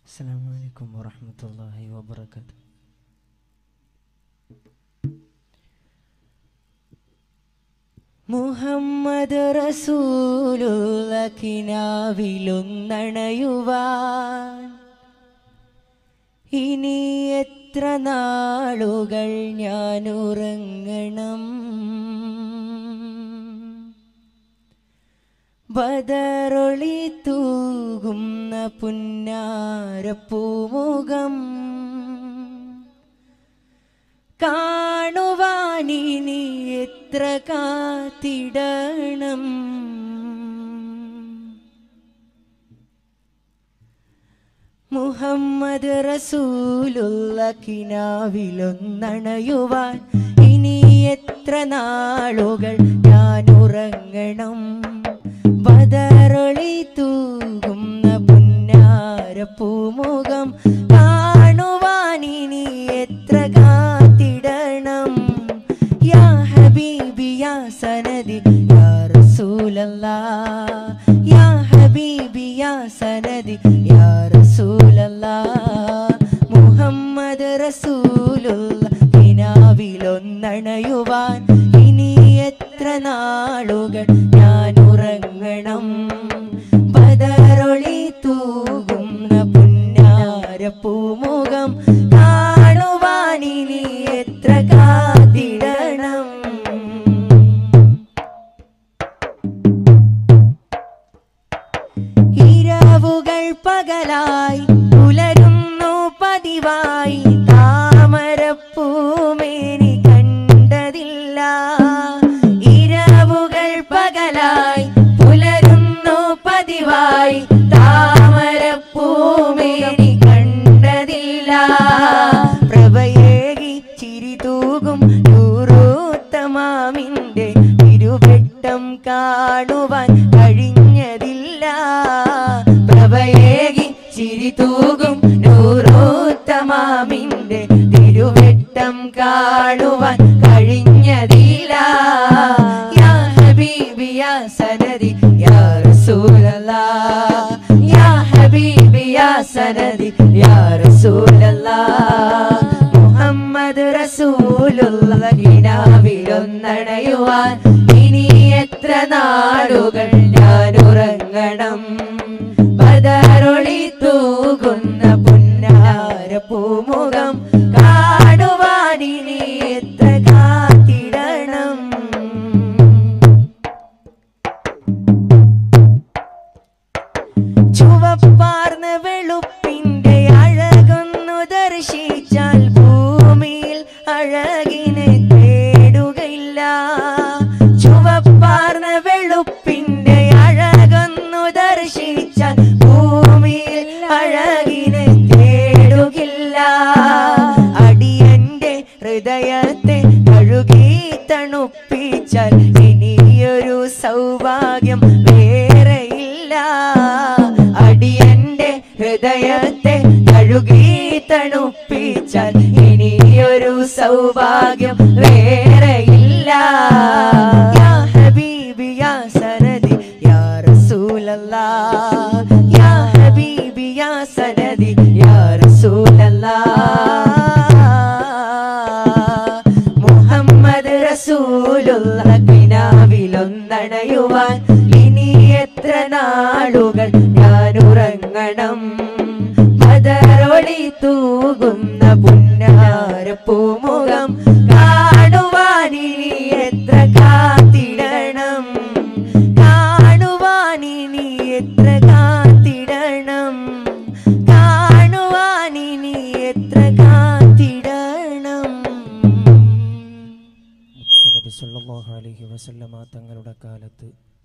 السلام عليكم ورحمة الله وبركاته മുഹമ്മദ് റസൂലുള്ള കിനാവിലൊന്നണയുവാൻ ഇനി എത്ര നാളുകൾ ഞാൻ ഉറങ്ങണം ബദറൊളി തൂകുന്ന പുന്നാരപ്പൂമുഖം കാണുവാനിനി എത്ര കാത്തിടണം മുഹമ്മദ് റസൂലുള്ള കിനാവിലൊന്നണയുവാൻ ഇനി എത്ര നാളുകൾ ഞാൻ ഉറങ്ങണം ബദറൊളി തൂകുന്ന പുന്നാരപ്പൂമുഖം കാണുവാൻ ഇനി എത്ര കാത്തിടണം യാ ഹബീബി യാ സനദി യാ റസൂലല്ലാ യാ ഹബീബി യാ സനദി യാ റസൂലല്ലാ മുഹമ്മദ് റസൂലുള്ള കിനാവിലൊന്നണയുവാൻ ഇനി എത്ര നാളുകൾ ഞാൻ ഉറങ്ങണം ബദറൊളി തൂകുന്ന പുന്നാരപ്പൂമുഖം കാണുവാൻ ഇനി എത്ര കാത്തിടണം ഇരവുകൾ പകലായി പുലരുന്നു പതിവായി താമരപ്പൂമേനി കണ്ടതില്ല ഇരവുകൾ പകലായി പുലരുന്നു പതിവായി താമരപ്പൂമേനി കണ്ടതില്ല പ്രഭയേകി ചിരി തൂകും നൂറൂത്തമാമിന്റെ തിരുവെട്ടം കാണുവാൻ കഴിഞ്ഞതില്ല പ്രഭയേകി ചിരി തൂകും നൂറൂത്തമാമിന്റെ തിരുവെട്ടം കാണുവാൻ കഴിഞ്ഞതില്ല യാ ഹബീബി യാ സനദി യാ റസൂലല്ലാ യാ ഹബീബി യാ സനദി യാ റസൂലല്ലാ മുഹമ്മദ് റസൂലുള്ള കിനാവിലൊന്നണയുവാൻ ഇനി എത്ര നാടുകൾ ഞാൻ ഉറങ്ങണം ബദറൊളി തൂകുന്ന പുന്നാര പൂമുഖം കാണുവാൻ ഇനി എത്ര കാത്തിടണം ചുവപ്പാർന്ന വെളുപ്പിന്റെ അഴകൊന്നു ദർശിച്ചാൽ ഭൂമിയിൽ അഴകിനെ തേടുകയില്ല ചുവപ്പാർന്ന വെളുപ്പിന്റെ അഴകൊന്നു ദർശിച്ചാൽ ഭൂമിയിൽ അഴകിനെ തേടുകില്ല അടിയന്റെ ഹൃദയത്തെ കഴുകി തണുപ്പിച്ചാൽ ഇനിയൊരു സൗഭാഗ്യം വേറെയില്ല അടിയന്റെ ഹൃദയത്തെ കഴുകി തണുപ്പിച്ചാൽ ഇനിയൊരു സൗഭാഗ്യം വേറെയില്ല യാ ഹബീബി യാ സനദി യാ റസൂലല്ലാ യാ ഹബീബി യാ സനദി യാ റസൂലല്ലാ മുഹമ്മദ് റസൂലുള്ള കിനാവിലൊന്നണയുവാൻ ഇനി എത്ര നാളുകൾ ഞാൻ ഉറങ്ങണം ബദറൊളി തൂകുന്ന പുന്നാര പൂമുഖം കാണുവാൻ ഇനി എത്ര കാത്തിടണം കാണുവാൻ ഇനി എത്ര കാത്തിടണം കാണുവാൻ ഇനി എത്ര കാത്തിടണം നബി സല്ലല്ലാഹു അലൈഹി വസല്ലമ തങ്ങളുടെ കാലത്ത്